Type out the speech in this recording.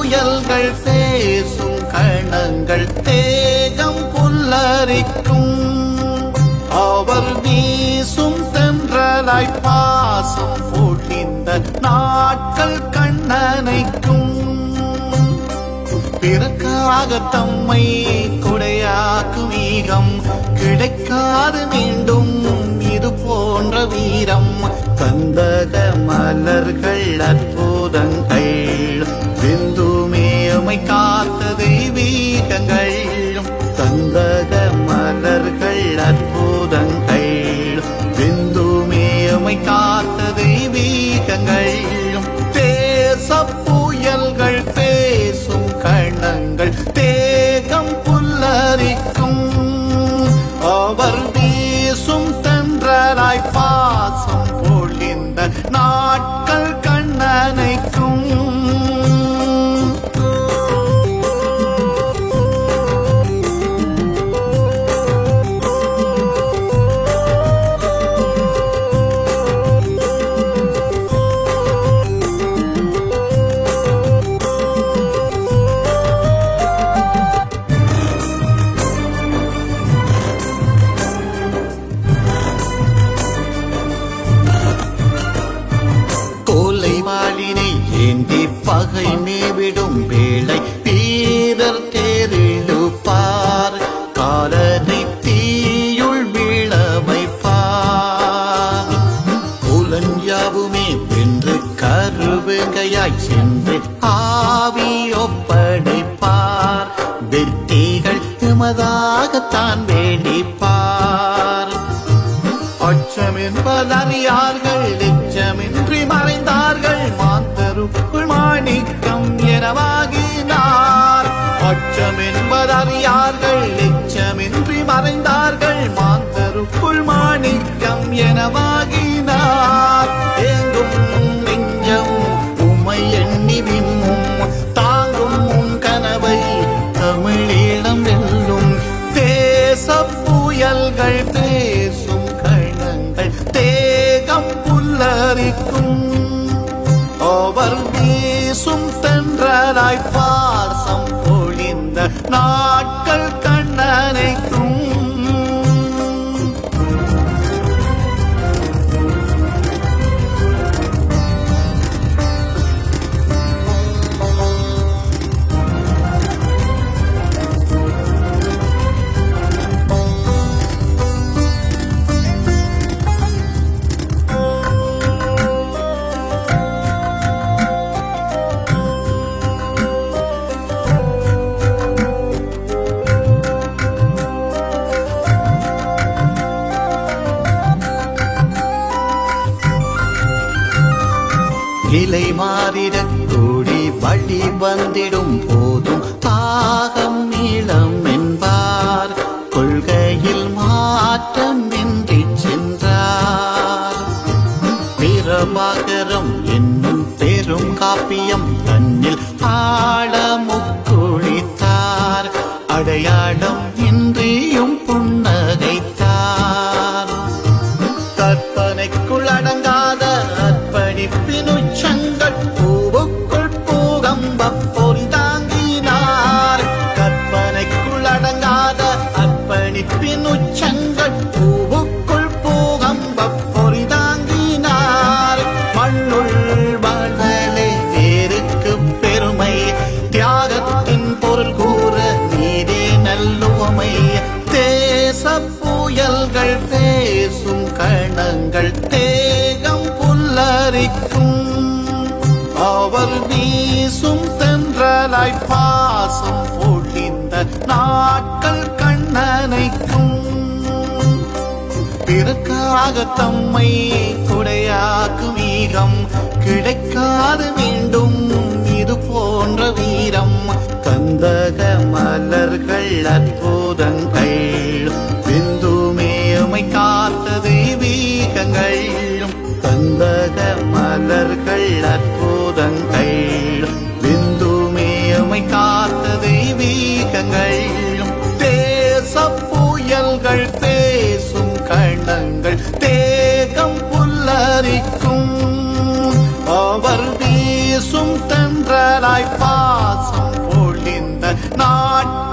புயல்கள் பேசும் கணங்கள் தேகம் புல்லரிக்கும் அவர் வீசும் தென்றலாய் பாசம் பொழிந்த நாட்கள் கண்ணனைக்கும் பிறக்காக தம்மை கொடையாக்கும் ஈகம் கிடைக்காது மீண்டும் இது போன்ற வீரம் கந்தக மலர்கள் அற்புதங்கள் விந்துமேயமை காத்த தெய்வீகங்கள் கந்தக மலர்கள் அற்புதங்கள் விந்துமேயமை காத்த தெய்வீகங்கள் தேச புயல்கள் பேசும் கணங்கள் தேகம் புல்லரிக்கும் அவர் வீசும் தென்றலாய் பாசம் பொழிந்த நாட்கள் கண்ணனைக்கும் கோலை வாளினை ஏந்தி பகை மேவிடும் வேளை வீரர் தேரிழுப்பார் காலனை தீயுள் வீழ வைப்பார் புலன் யாவுமே வென்று கருவுகையாய் சென்று ஆவி ஒப்படைப்பார் வெற்றிகள் எமதாகத்தான் வேண்டிப்பார் அச்சம் என்பதறியார்கள் எச்சமின்றி மறைந்தார்கள் மாந்தருக்குள் மாணிக்கம் எனவாகினார் அச்சம் என்பதறியார்கள் எச்சமின்றி மறைந்தார்கள் மாந்தருக்குள் மாணிக்கம் எனவாகினார் எங்கும் நெஞ்சம் உமை எண்ணி விம்மும் தாங்கும் உன் கனவை தமிழீழம் வெல்லும் தேச புயல்கள் பேசும் கணங்கள் தேகம் புல்லரிக்கும் அவர் வீசும் தென்றலாய் பாசம் பொழிந்த நாட்கள் கண்ணனைக்கும் நிலை மாறிடக் கூடி வழி வந்திடும் போதும் தாகம் நீளம் என்பார் கொள்கையில் மாற்றம் இன்றி சென்றார் பிரபாகரம் என்னும் பெரும் காப்பியம் தன்னில் ஆழமுக்குளித்தார் அடையாளம் இன்றியும் புன்னகைத்தார் கற்பனைக்குள் அடங்காத அர்ப்பணிப்பின் உச்சங்கள் பூவுக்குள் பூகம்ப பொறி தாங்கினார் கற்பனைக்குள் அடங்காத அர்ப்பணிப்பின் உச்சங்கள் பூவுக்குள் பூகம்ப பொறி தாங்கினார் மண்ணுள் வாழ்தலே வேருக்கு பெருமை தியாகத்தின் பொருள் கூற நீரே நல்லுவமை தேச புயல்கள் பேசும் கணங்கள் தேகம் புல்லரிக்கும் அவர் வீசும் தென்றலாய் பாசம் பொழிந்த நாட்கள் கண்ணனைக்கும் பிறக்காக தம்மை கொடையாக்கும் ஈகம் கிடைக்காது மீண்டும் இது போன்ற வீரம் கந்தக மலர்கள் அற்புதங்கள் விந்துமேயமை காத்த தெய்வீகங்கள் கந்தக மலர்கள் அற்புதங்கள் விந்துமேயமை காத்த தெய்வீகங்கள் தேச புயல்கள் பேசும் கணங்கள் தேகம் புல்லரிக்கும் அவர் வீசும் வீசும் தென்றலாய் பாசம் பொழிந்த நாட்டிய